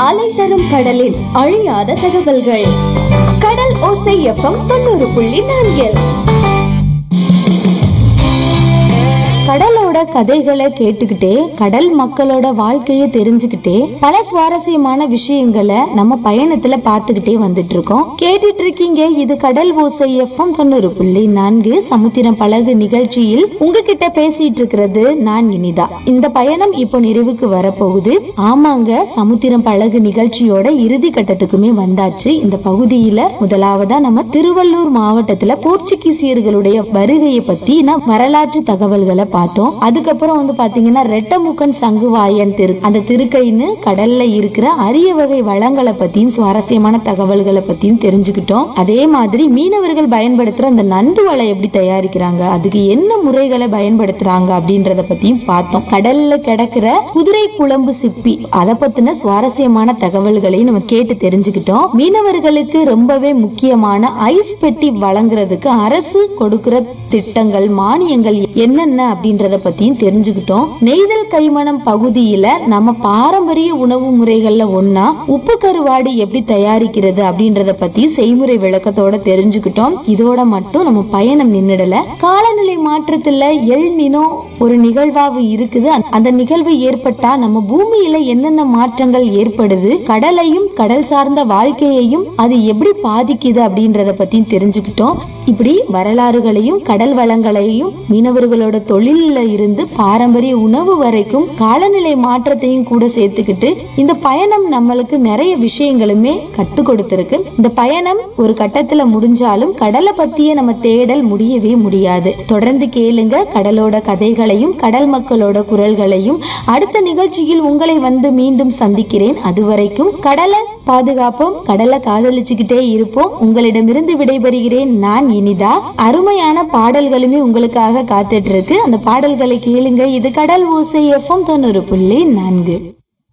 அலை தரும் கடலில் அழியாத தகவல்கள் கடல் ஓசை எஃப்எம் தொண்ணூறு புள்ளி நான்கில் கடலோட கதைகளை கேட்டுக்கிட்டே கடல் மக்களோட வாழ்க்கையை தெரிஞ்சுக்கிட்டே பல சுவாரஸ்யமான விஷயங்களை நம்ம பயணத்துல பார்த்துக்கிட்டே வந்துட்டு இருக்கோம் கேட்டுட்டு இருக்கீங்க இது கடல் ஓசை எஃப்எம் தொண்ணூறு புள்ளி நான்கு சமுத்திரம் பழகு நிகழ்ச்சியில் உங்ககிட்ட பேசிட்டு இருக்கிறது நான் இனிதா இந்த பயணம் இப்போ நிறைவுக்கு வரப்போகுது ஆமாங்க சமுத்திரம் பழகு நிகழ்ச்சியோட இறுதி கட்டத்துக்குமே வந்தாச்சு இந்த பகுதியில முதலாவதா நம்ம திருவள்ளூர் மாவட்டத்துல போர்ச்சுகீசியர்களுடைய வருகையை பத்தி நான் வரலாற்று தகவல்களை பார்த்தோம் அதுக்கப்புறம் வந்து பாத்தீங்கன்னா ரெட்டமுக்கன் சங்குவாயன் திரு அந்த திருக்கைன்னு கடல்ல இருக்கிற அரிய வகை வளங்களை பத்தியும் சுவாரஸ்யமான தகவல்களை பத்தியும் தெரிஞ்சுக்கிட்டோம் அதே மாதிரி மீனவர்கள் பயன்படுத்துற அந்த நண்டு வலை எப்படி தயாரிக்கிறாங்க அதுக்கு என்ன முறைகளை பயன்படுத்துறாங்க அப்படின்றத பத்தியும் பார்த்தோம் கடல்ல கிடக்கிற குதிரை குழம்பு சிப்பி அதை பத்தின சுவாரஸ்யமான தகவல்களையும் நம்ம கேட்டு தெரிஞ்சுக்கிட்டோம் மீனவர்களுக்கு ரொம்பவே முக்கியமான ஐஸ் பெட்டி வழங்குறதுக்கு அரசு கொடுக்கிற திட்டங்கள் மானியங்கள் என்னென்ன அப்படின்றத பத்தியும் தெரிஞ்சுக்கிட்டோம் நெய்தல் கைமணம் பகுதியில நம்ம பாரம்பரிய உணவு முறைகள்ல ஒன்னா உப்பு கருவாடு எப்படி தயாரிக்கிறது அப்படின்றத பத்தி செய்முறை விளக்கத்தோட தெரிஞ்சுக்கிட்டோம் இதோட மட்டும் நம்ம பயணம் நின்னுடல காலநிலை மாற்றத்துல எல் நினோ ஒரு நிகழ்வாக இருக்குது அந்த- அந்த நிகழ்வு ஏற்பட்டா நம்ம பூமியில என்னென்ன மாற்றங்கள் ஏற்படுது கடலையும் கடல் சார்ந்த வாழ்க்கையையும் அது எப்படி பாதிக்குது அப்படின்றத பத்தியும் தெரிஞ்சுக்கிட்டோம் இப்படி வரலாறுகளையும் கடல் வளங்களையும் மீனவர்களோட தொழில்ல இருந்து பாரம்பரிய உணவு வரைக்கும் காலநிலை மாற்றத்தையும் கூட சேர்த்துக்கிட்டு இந்த பயணம் நம்மளுக்கு நிறைய விஷயங்களுமே கத்து கொடுத்திருக்கு இந்த பயணம் ஒரு கட்டத்துல முடிஞ்சாலும் கடலை பத்திய நம்ம தேடல் முடியவே முடியாது தொடர்ந்து கேளுங்க கடலோட கதைகளையும் கடல் மக்களோட குரல்களையும் அடுத்த நிகழ்ச்சியில் உங்களை வந்து மீண்டும் சந்திக்கிறேன் அதுவரைக்கும் கடலை பாதுகாப்போம் கடலை காதலிச்சுக்கிட்டே இருப்போம் உங்களிடமிருந்து விடைபெறுகிறேன் நான் இனிதா அருமையான பாடல்களுமே உங்களுக்காக காத்துட்டு இருக்கு அந்த பாடல்களை கேளுங்க இது கடல் ஓசை எஃப்எம் தொண்ணூறு புள்ளி நான்கு